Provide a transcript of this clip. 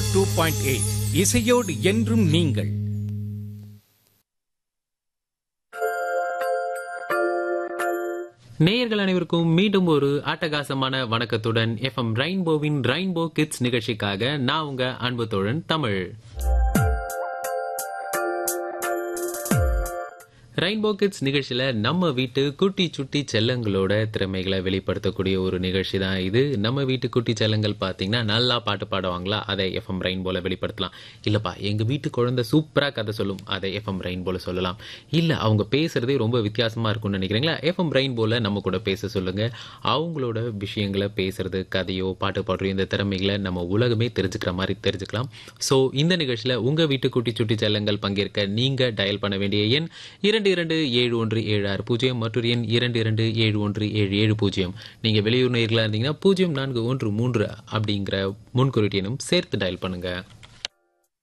two point eight இசையோடு என்றும் நீங்கள் நேயர்கள் அனைவருக்கும் மீண்டும் ஒரு அட்டகாசமான வணக்கத்துடன் எஃப்எம் ரெயின்போவின் ரெயின்போ கிட்ஸ் நிகழ்ச்சிக்காக நான் உங்க அன்பு தோழன் தமிழ் ரெயின்போ கிட்ஸ் நிகழ்ச்சியில நம்ம வீட்டு குட்டி சுட்டி செல்லங்களோட திறமைகளை வெளிப்படுத்தக்கூடிய ஒரு நிகழ்ச்சி தான் இது நம்ம வீட்டு குட்டி செல்லங்கள் பார்த்தீங்கன்னா நல்லா பாட்டு பாடுவாங்களா அதை எஃப்எம் ரெயின்போல வெளிப்படுத்தலாம் இல்லப்பா எங்க வீட்டு குழந்தை சூப்பரா கதை சொல்லும் அதை எஃப்எம் ரெயின்போல சொல்லலாம் இல்ல அவங்க பேசுறதே ரொம்ப வித்தியாசமா இருக்கும்னு நினைக்கிறீங்களா எஃப்எம் ரெயின்போல நம்ம கூட பேச சொல்லுங்க அவங்களோட விஷயங்களை பேசுறது கதையோ பாட்டு பாடுறோ இந்த திறமைகளை நம்ம உலகமே தெரிஞ்சுக்கிற மாதிரி தெரிஞ்சுக்கலாம் ஸோ இந்த நிகழ்ச்சியில உங்க வீட்டு குட்டி சுட்டி செல்லங்கள் பங்கேற்க நீங்க டயல் பண்ண வேண்டிய எண் இரண்டு இரண்டு ஏழு ஒன்று ஏழு ஆறு பூஜ்ஜியம் மற்றொரு எண் இரண்டு இரண்டு ஏழு ஒன்று ஏழு ஏழு பூஜ்ஜியம் நீங்க வெளியூர் நேர்களா இருந்தீங்கன்னா பூஜ்ஜியம் நான்கு ஒன்று மூன்று அப்படிங்கிற முன்குறிட்டு எண்ணும் சேர்த்து டயல் பண்ணுங்க